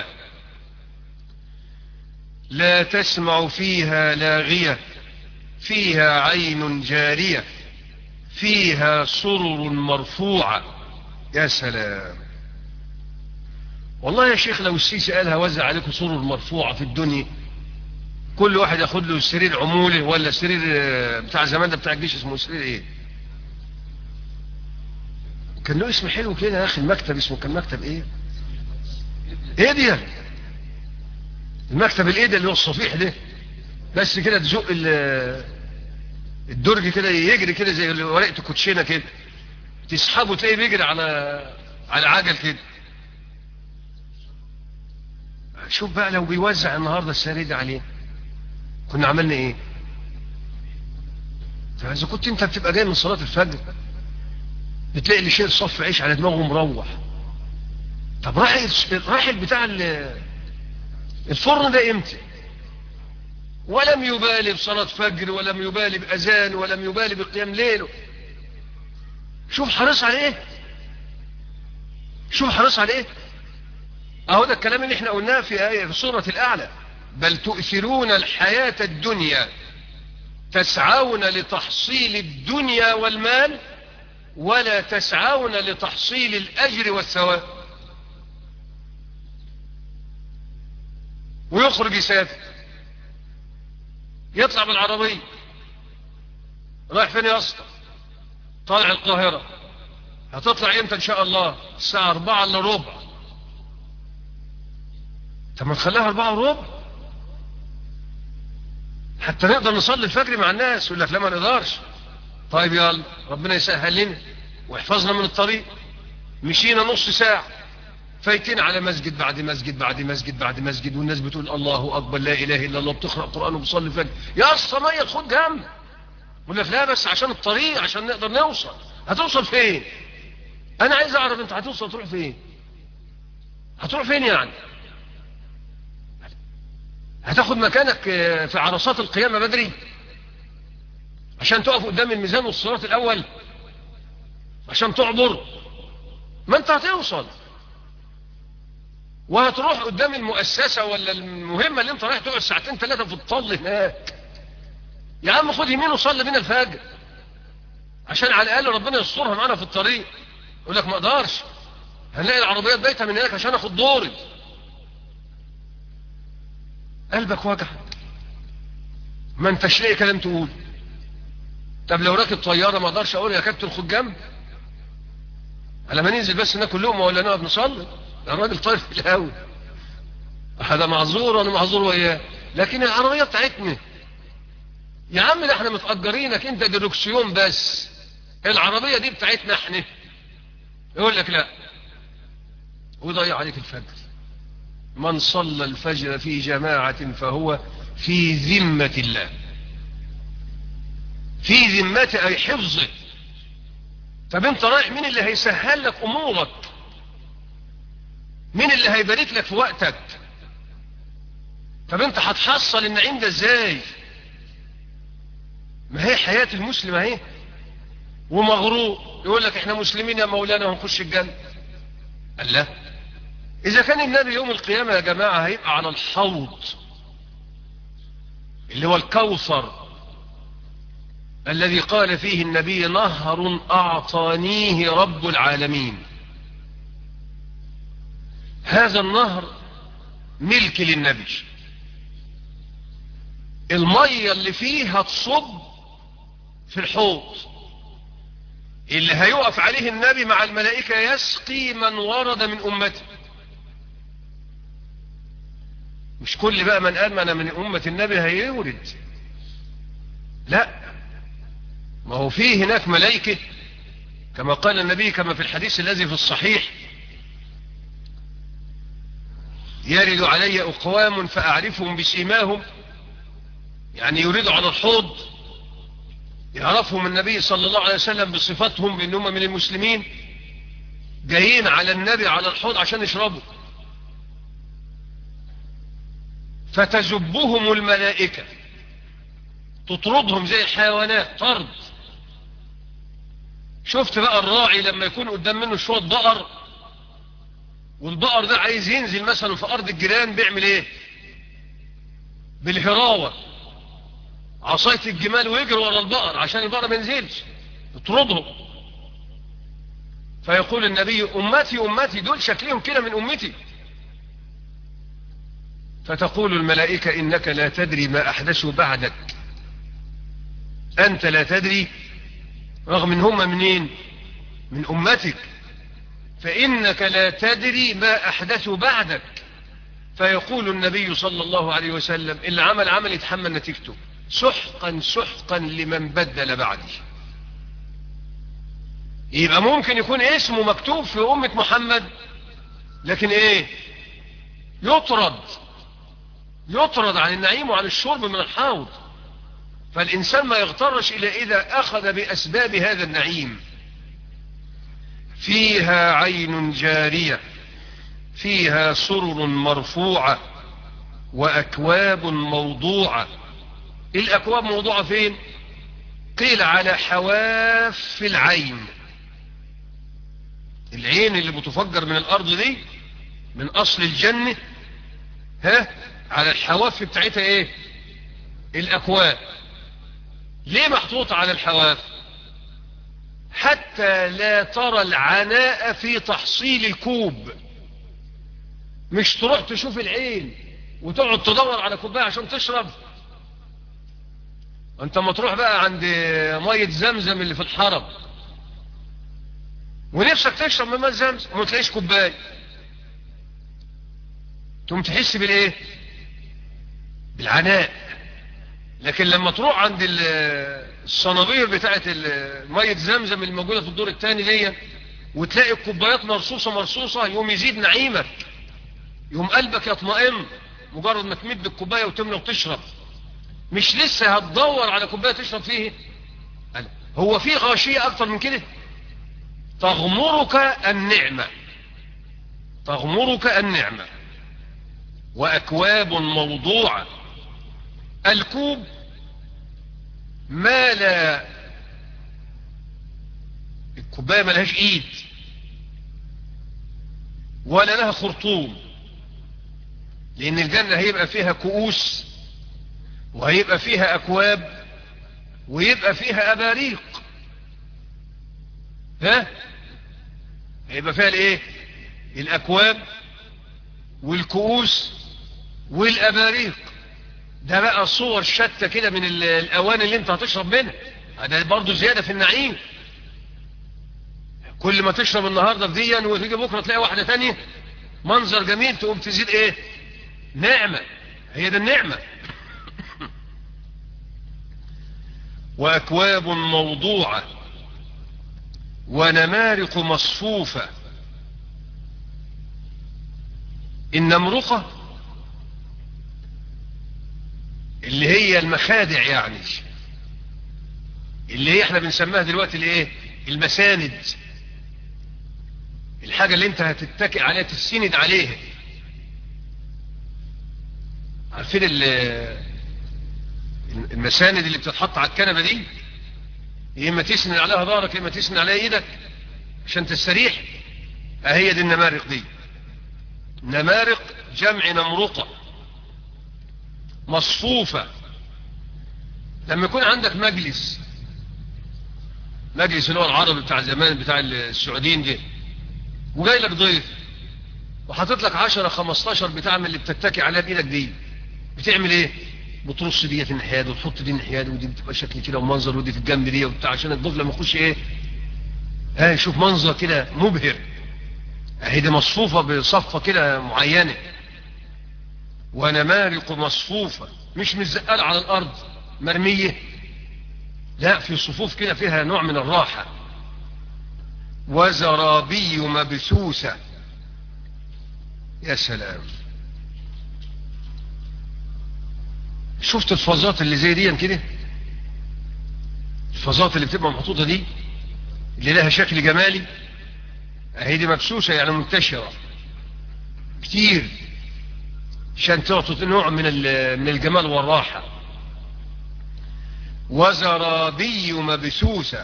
لا تسمع فيها لاغية فيها عين جارية فيها سرر مرفوعة يا سلام والله يا شيخ لو السيسي قالها وزع عليكم سرر مرفوعة في الدنيا كل واحد ياخد له سرير عموله ولا سرير بتاع زمان ده بتاع الجيش اسمه سرير ايه كان له اسم حلو كده يا اخي المكتب اسمه كان مكتب ايه ايه دي المكتب الايه ده اللي هو الصفيح ده بس كده تزق الدرج كده يجري كده زي ورقه الكوتشينه كده تسحبه تلاقيه بيجري على على عجل كده شوف بقى لو بيوزع النهارده السرير ده عليه كنا عملنا ايه فاذا كنت انت بتبقى جاي من صلاه الفجر بتلاقي اللي شايل صف عيش على دماغه مروح طب راح راح بتاع الفرن ده امتى ولم يبالي بصلاة فجر ولم يبالي بأذان ولم يبالي بقيام ليل شوف حريص على ايه شوف حريص على ايه اهو ده الكلام اللي احنا قلناه في آية في سورة الأعلى بل تؤثرون الحياة الدنيا تسعون لتحصيل الدنيا والمال ولا تسعون لتحصيل الأجر والثواب ويخرج يسافر يطلع بالعربية رايح فين يا اسطى طالع القاهرة هتطلع امتى ان شاء الله الساعة اربعة الا ربع طب ما تخليها اربعة وربع حتى نقدر نصلي الفجر مع الناس يقول لك لا ما نقدرش طيب يلا ربنا يسهل لنا ويحفظنا من الطريق مشينا نص ساعة فايتين على مسجد بعد مسجد بعد مسجد بعد مسجد والناس بتقول الله اكبر لا اله الا الله بتقرا قران وبتصلي الفجر يا اسطى ميه خد جنب يقول لك لا بس عشان الطريق عشان نقدر نوصل هتوصل فين انا عايز اعرف انت هتوصل تروح فين هتروح فين يعني هتاخد مكانك في عرصات القيامة بدري عشان تقف قدام الميزان والصراط الاول عشان تعبر ما انت هتوصل وهتروح قدام المؤسسة ولا المهمة اللي انت رايح تقعد ساعتين ثلاثة في الطل هناك يا عم خد يمين وصلي بينا الفجر عشان على الاقل ربنا يسترها معانا في الطريق يقول لك ما اقدرش هنلاقي العربيات بايته من هناك عشان اخد دوري قلبك وجع ما انتش لاقي كلام تقول طب لو راكب طيارة ما اقدرش اقول يا كابتن خد جنب على ما ننزل بس ناكل لقمه ولا نقعد نصلي الراجل طاير في الهوا هذا معذور وانا معذور وياه لكن العربيه بتاعتنا يا عم ده احنا متأجرينك انت ديركسيون بس العربية دي بتاعتنا احنا يقول لك لا ويضيع عليك الفجر من صلى الفجر في جماعة فهو في ذمة الله في ذمته اي حفظه طب انت رايح مين اللي هيسهل لك امورك مين اللي هيبارك لك في وقتك طب انت هتحصل النعيم ده ازاي ما هي حياة المسلم اهي ومغرور يقول لك احنا مسلمين يا مولانا ونخش الجنة قال لا اذا كان النبي يوم القيامة يا جماعة هيبقى على الحوض اللي هو الكوثر الذي قال فيه النبي نهر اعطانيه رب العالمين هذا النهر ملك للنبي المية اللي فيه هتصب في الحوض اللي هيقف عليه النبي مع الملائكة يسقي من ورد من أمته مش كل بقى من آمن من أمة النبي هيورد لا ما هو فيه هناك ملائكة كما قال النبي كما في الحديث الذي في الصحيح يرد علي أقوام فأعرفهم بسيماهم يعني يريدوا على الحوض يعرفهم النبي صلى الله عليه وسلم بصفتهم بأنهم من المسلمين جايين على النبي على الحوض عشان يشربوا فتجبهم الملائكة تطردهم زي الحيوانات طرد شفت بقى الراعي لما يكون قدام منه شوية بقر والبقر ده عايز ينزل مثلا في أرض الجيران بيعمل ايه بالهراوة عصاية الجمال ويجري ورا البقر عشان البقر ما ينزلش يطردهم فيقول النبي أمتي أمتي دول شكلهم كده من أمتي فتقول الملائكة إنك لا تدري ما أحدثوا بعدك أنت لا تدري رغم إن هم منين من أمتك فإنك لا تدري ما أحدثوا بعدك فيقول النبي صلى الله عليه وسلم اللي عمل عمل يتحمل نتيجته سحقا سحقا لمن بدل بعدي يبقى ممكن يكون اسمه مكتوب في أمة محمد لكن ايه يطرد يطرد عن النعيم وعن الشرب من الحوض فالإنسان ما يغترش إلا إذا أخذ بأسباب هذا النعيم فيها عين جارية فيها سرر مرفوعة وأكواب موضوعة الأكواب موضوعة فين قيل على حواف العين العين اللي بتفجر من الأرض دي من أصل الجنة ها على الحواف بتاعتها ايه الأكواب ليه محطوط على الحواف حتى لا ترى العناء في تحصيل الكوب مش تروح تشوف العين وتقعد تدور على كوبايه عشان تشرب انت ما تروح بقى عند مية زمزم اللي في الحرم ونفسك تشرب من مية زمزم وما تلاقيش كوبايه تقوم تحس بالايه بالعناء لكن لما تروح عند الصنابير بتاعت مية زمزم اللي موجودة في الدور الثاني دي وتلاقي الكوبايات مرصوصة مرصوصة يوم يزيد نعيمك يوم قلبك يطمئن مجرد ما تمد الكوباية وتملى وتشرب مش لسه هتدور على كوباية تشرب فيه هو في غاشية اكتر من كده تغمرك النعمة تغمرك النعمة واكواب موضوعة الكوب ما لا الكوباية ما لهاش ايد ولا لها خرطوم لان الجنة هيبقى فيها كؤوس وهيبقى فيها اكواب ويبقى فيها اباريق ها هيبقى فيها الايه الاكواب والكؤوس والاباريق ده بقى صور شتى كده من الاواني اللي انت هتشرب منها ده برضه زيادة في النعيم كل ما تشرب النهاردة في ديا وتيجي بكرة تلاقي واحدة تانية منظر جميل تقوم تزيد ايه نعمة هي ده النعمة وأكواب موضوعة ونمارق مصفوفة النمرقة اللي هي المخادع يعني اللي هي احنا بنسميها دلوقتي الايه المساند الحاجة اللي انت هتتكئ عليها تسند عليها عارفين المساند اللي بتتحط على الكنبة دي يا اما تسند عليها ظهرك يا اما تسند عليها ايدك عشان تستريح اهي دي النمارق دي نمارق جمع نمرقة مصفوفة لما يكون عندك مجلس مجلس اللي هو العربي بتاع زمان بتاع السعوديين دي وجاي لك ضيف وحاطط لك 10 15 بتاع من اللي بتتكي عليها بايدك دي بتعمل ايه بترص دي في الناحيه دي وتحط دي الناحيه دي ودي بتبقى شكل كده ومنظر ودي في الجنب دي وبتاع عشان الضيف لما يخش ايه ها يشوف منظر كده مبهر اهي دي مصفوفه بصفه كده معينه ونمارق مصفوفه مش متزقله على الارض مرميه لا في صفوف كده فيها نوع من الراحه وزرابي مبثوثة يا سلام شفت الفازات اللي زي دي كده الفازات اللي بتبقى محطوطة دي اللي لها شكل جمالي اهي دي مبسوسة يعني منتشرة كتير عشان تعطي نوع من من الجمال والراحة وزرابي مبسوسة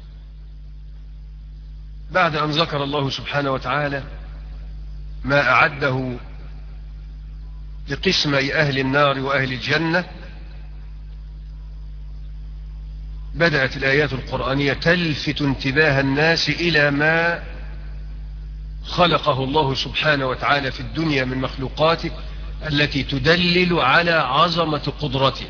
بعد أن ذكر الله سبحانه وتعالى ما أعده لقسمي أهل النار وأهل الجنة بدأت الآيات القرآنية تلفت انتباه الناس إلى ما خلقه الله سبحانه وتعالى في الدنيا من مخلوقاته التي تدلل على عظمة قدرته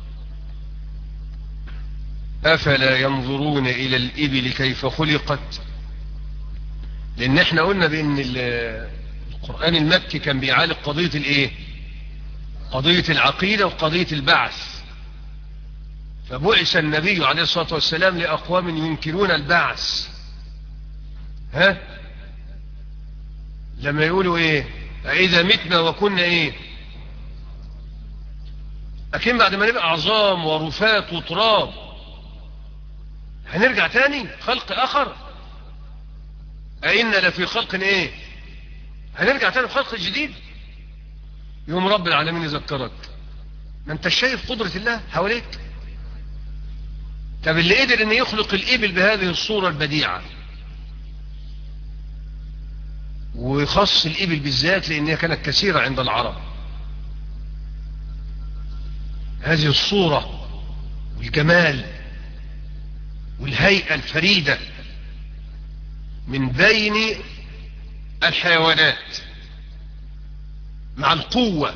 أفلا ينظرون إلى الإبل كيف خلقت لان احنا قلنا بان القرآن المكي كان بيعالج قضية الايه قضية العقيدة وقضية البعث فبعث النبي عليه الصلاة والسلام لأقوام ينكرون البعث ها لما يقولوا ايه اذا متنا وكنا ايه لكن بعد ما نبقى عظام ورفات وتراب هنرجع تاني خلق اخر أئن لفي خلق ايه هنرجع تاني خلق جديد يوم رب العالمين يذكرك ما انت شايف قدرة الله حواليك طب اللي قدر ان يخلق الابل بهذه الصورة البديعة ويخص الابل بالذات لانها كانت كثيرة عند العرب هذه الصورة والجمال والهيئة الفريدة من بين الحيوانات مع القوة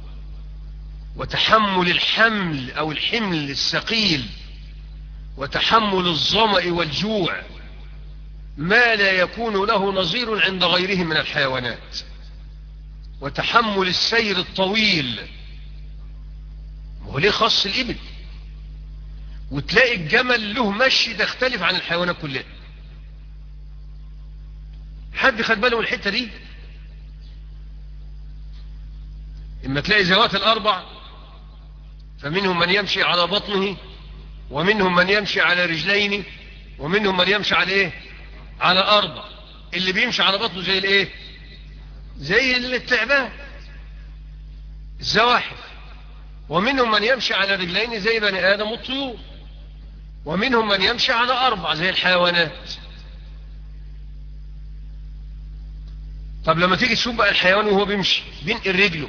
وتحمل الحمل او الحمل الثقيل وتحمل الظمأ والجوع ما لا يكون له نظير عند غيره من الحيوانات وتحمل السير الطويل وهو ليه خاص الإبل وتلاقي الجمل له مشي تختلف عن الحيوانات كلها حد خد باله من الحته دي اما تلاقي ذوات الاربع فمنهم من يمشي على بطنه ومنهم من يمشي على رجلين ومنهم من يمشي على ايه على اربع اللي بيمشي على بطنه زي الايه زي التعبان الزواحف ومنهم من يمشي على رجلين زي بني ادم والطيور ومنهم من يمشي على اربع زي الحيوانات طب لما تيجي تشوف بقى الحيوان وهو بيمشي بينقل رجله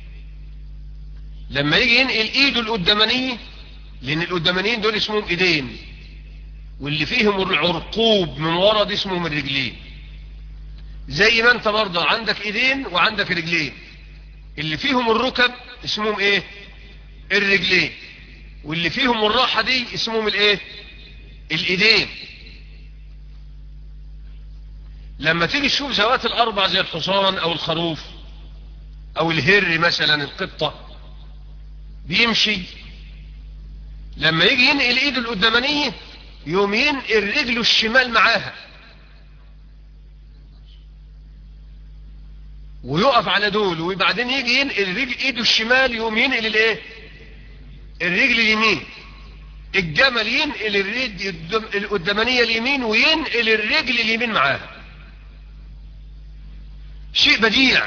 لما يجي ينقل ايده القدامانية لان القدامانيين دول اسمهم ايدين واللي فيهم العرقوب من ورا دي اسمهم الرجلين زي ما انت برضه عندك ايدين وعندك رجلين اللي فيهم الركب اسمهم ايه الرجلين واللي فيهم الراحة دي اسمهم الايه الايدين لما تيجي تشوف ذوات الاربع زي الحصان او الخروف او الهر مثلا القطة بيمشي لما يجي ينقل ايده القدامانية يوم ينقل رجله الشمال معاها ويقف على دول وبعدين يجي ينقل رجل ايده الشمال يقوم ينقل الايه الرجل اليمين الجمل ينقل الرجل القدامانية اليمين وينقل الرجل اليمين معاها شيء بديع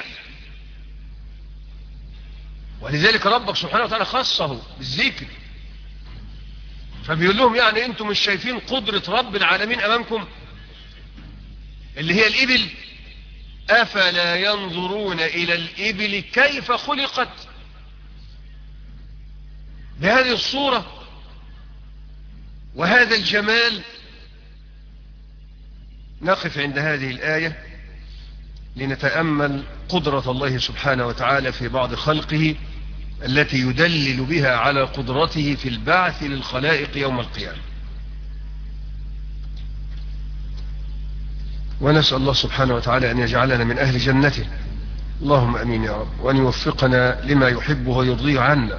ولذلك ربك سبحانه وتعالى خصه بالذكر فبيقول لهم يعني انتم مش شايفين قدرة رب العالمين امامكم اللي هي الابل افلا ينظرون الى الابل كيف خلقت بهذه الصورة وهذا الجمال نقف عند هذه الآية لنتأمل قدرة الله سبحانه وتعالى في بعض خلقه التي يدلل بها على قدرته في البعث للخلائق يوم القيامة ونسأل الله سبحانه وتعالى أن يجعلنا من أهل جنته اللهم أمين يا رب وأن يوفقنا لما يحبه ويرضيه عنا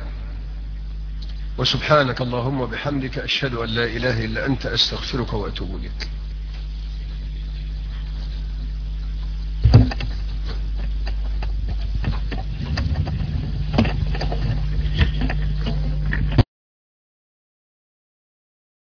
وسبحانك اللهم وبحمدك أشهد أن لا إله إلا أنت أستغفرك وأتوب إليك